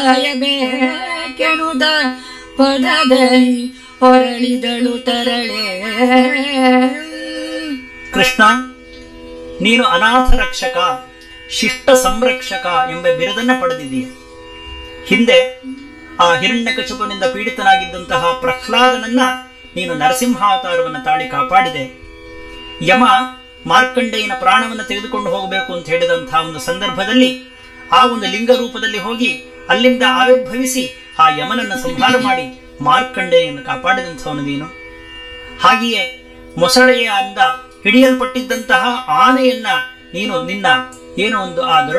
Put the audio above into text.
ಕೆಣುದ ಪದದಲ್ಲಿ ಹೊರಳಿದಳು ತರಳೆ ಕೃಷ್ಣ ನೀನು ಅನಾಥ ರಕ್ಷಕ ಶಿಷ್ಟ ಸಂರಕ್ಷಕ ಎಂಬ ಬಿರುದನ್ನ ಪಡೆದಿದೀಯ ಹಿಂದೆ ಆ ಹಿರಣ್ಯಕಶಿಪನಿಂದ ಪೀಡಿತನಾಗಿದ್ದಂತಹ ಪ್ರಹ್ಲಾದನನ್ನ ನೀನು ನರಸಿಂಹಾವತಾರವನ್ನು ತಾಳಿ ಕಾಪಾಡಿದೆ ಯಮ ಮಾರ್ಕಂಡೇಯನ ಪ್ರಾಣವನ್ನು ತೆಗೆದುಕೊಂಡು ಹೋಗಬೇಕು ಅಂತ ಹೇಳಿದಂತಹ ಒಂದು ಸಂದರ್ಭದಲ್ಲಿ ಆ ಒಂದು ಲಿಂಗ ರೂಪದಲ್ಲಿ ಹೋಗಿ ಅಲ್ಲಿಂದ ಆವಿರ್ಭವಿಸಿ ಆ ಯಮನನ್ನು ಸಂಹಾರ ಮಾಡಿ ಮಾರ್ಕಂಡೇಯನ್ನು ಕಾಪಾಡಿದಂಥವನು ನೀನು ಹಾಗೆಯೇ ಮೊಸಳೆಯ ಅಂದ ಹಿಡಿಯಲ್ಪಟ್ಟಿದ್ದಂತಹ ಆನೆಯನ್ನ ನೀನು ನಿನ್ನ ಏನೋ ಒಂದು ಆ ಗರುಡ